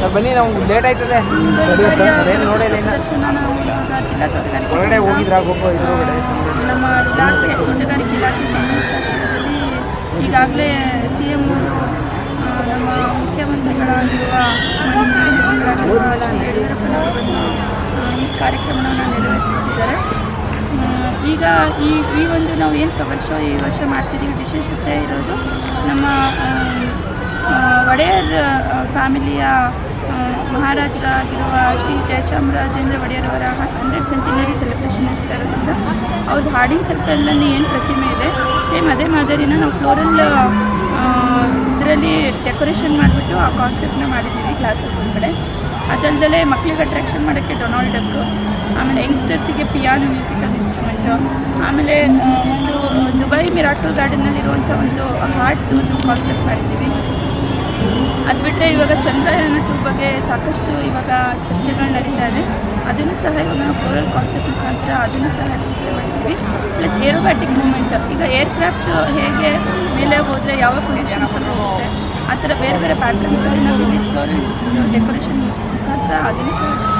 sir ಬನ್ನಿ ನಾವು late ಆಯ್ತದೆ ಏನು ನೋಡಿಲ್ಲ ಇನ್ನು ದರ್ಶನ ನಾವು ಇವಾಗ ಜಿಲ್ಲಾ ತೋಟಗಾರಿಕೆ ಹೊರಗಡೆ ಸಂಘ, ಹೋಗಿದ್ರಾ ಗೊಬ್ಬ ಇದ್ರೊಳಗಡೆ ಚಂದ್ರನ ನಮ್ಮ ಇಲಾಖೆ ತೋಟಗಾರಿಕೆ ಇಲಾಖೆ ಸಂಯುಕ್ತಾಶ್ರಯದಲ್ಲಿ ಈಗಾಗಲೇ ಸಿ ಎಂ ಅವರು ನಮ್ಮ ಮುಖ್ಯಮಂತ್ರಿಗಳಾಗಿರುವ ಮಾನ್ಯ ಮುಖ್ಯಮಂತ್ರಿಗಳಾಗಿರುವ ಶ್ರೀ ಯಡಿಯೂರಪ್ಪನವರು ಆ, ಈ ಕಾರ್ಯಕ್ರಮವನ್ನು ನೆರವೇರಿಸುತ್ತಿದ್ದಾರೆ ಆ, ಈಗ ಈ ಈ ಒಂದು ನಾವು ಏನು ಫ್ಲವರ್ ಶೋ ಈ ವರ್ಷ ಮಾಡ್ತಿದ್ದೀವಿ ವಿಶೇಷತೆ ಇರೋದು ನಮ್ಮ ಆ, ಆ, ಒಡೆಯರ್ ಫ್ಯಾಮಿಲಿಯ ಆ, ಮಹಾರಾಜರಾಗಿರುವ ಶ್ರೀ ಜಯಚಾಮರಾಜೇಂದ್ರ ಒಡೆಯರವರ ಹಂಡ್ರೆಡ್ ಸೆಂಟಿನರಿ ಸೆಲೆಬ್ರೇಷನ್ ಆಗ್ತಾ ಇರೋದ್ರಿಂದ ಅವ್ರದ್ದು ಹಾರ್ಡಿಂಗ್ ಸರ್ಕಲ್ನಲ್ಲಿ ಏನು ಪ್ರತಿಮೆ ಇದೆ ಸೇಮ್ ಅದೇ ಮಾದರಿನ ನಾವು ಫ್ಲೋರಲ್ ಇದರಲ್ಲಿ ಡೆಕೋರೇಷನ್ ಮಾಡಿಬಿಟ್ಟು ಆ ಕಾನ್ಸೆಪ್ಟ್ನ ಮಾಡಿದ್ದೀವಿ ಕ್ಲಾಸಸ್ ಕಡೆ ಅದಲ್ಲದೆ ಮಕ್ಕಳಿಗೆ ಅಟ್ರಾಕ್ಷನ್ ಮಾಡೋಕ್ಕೆ ಡೊನಾಲ್ಡ್ ಡಕ್ ಆಮೇಲೆ ಯಂಗ್ಸ್ಟರ್ಸಿಗೆ ಪಿಯಾನೋ ಮ್ಯೂಸಿಕಲ್ ಇನ್ಸ್ಟ್ರೂಮೆಂಟು ಆಮೇಲೆ ಆ, ಒಂದು ದುಬೈ ಮಿರಾಕಲ್ ಗಾರ್ಡನ್ನಲ್ಲಿರುವಂಥ ಒಂದು ಹಾರ್ಟ್ದು ಒಂದು ಕಾನ್ಸೆಪ್ಟ್ ಮಾಡಿದ್ದೀವಿ ಅದು ಬಿಟ್ಟರೆ ಇವಾಗ ಚಂದ್ರಯಾನ ಟೂ ಬಗ್ಗೆ ಸಾಕಷ್ಟು ಇವಾಗ ಚರ್ಚೆಗಳು ನಡೀತಾ ಇದೆ ಅದನ್ನು ಸಹ ಇವಾಗ ನಾವು ಫ್ಲೋರಲ್ ಕಾನ್ಸೆಪ್ಟ್ ಮುಖಾಂತರ ಅದನ್ನು ಸಹ ಡಿಸ್ಪ್ಲೇ ಮಾಡಿದ್ದೀವಿ ಪ್ಲಸ್ ಏರೋಬ್ಯಾಟಿಕ್ ಮೂಮೆಂಟ್ ಈಗ ಏರ್ಕ್ರಾಫ್ಟ್ ಹೇಗೆ ಮೇಲೆ ಹೋದರೆ ಯಾವ ಪೊಸಿಷನ್ಸಲ್ಲಿ ಹೋಗುತ್ತೆ ಆ ಥರ ಬೇರೆ ಬೇರೆ ಪ್ಯಾಟರ್ನ್ಸಲ್ಲಿ ನಾವು ಇಲ್ಲಿ ಫ್ಲೋರಲ್ ಡೆಕೋರೇಷನ್ ಮುಖಾಂತರ ಅದನ್ನು ಸಹ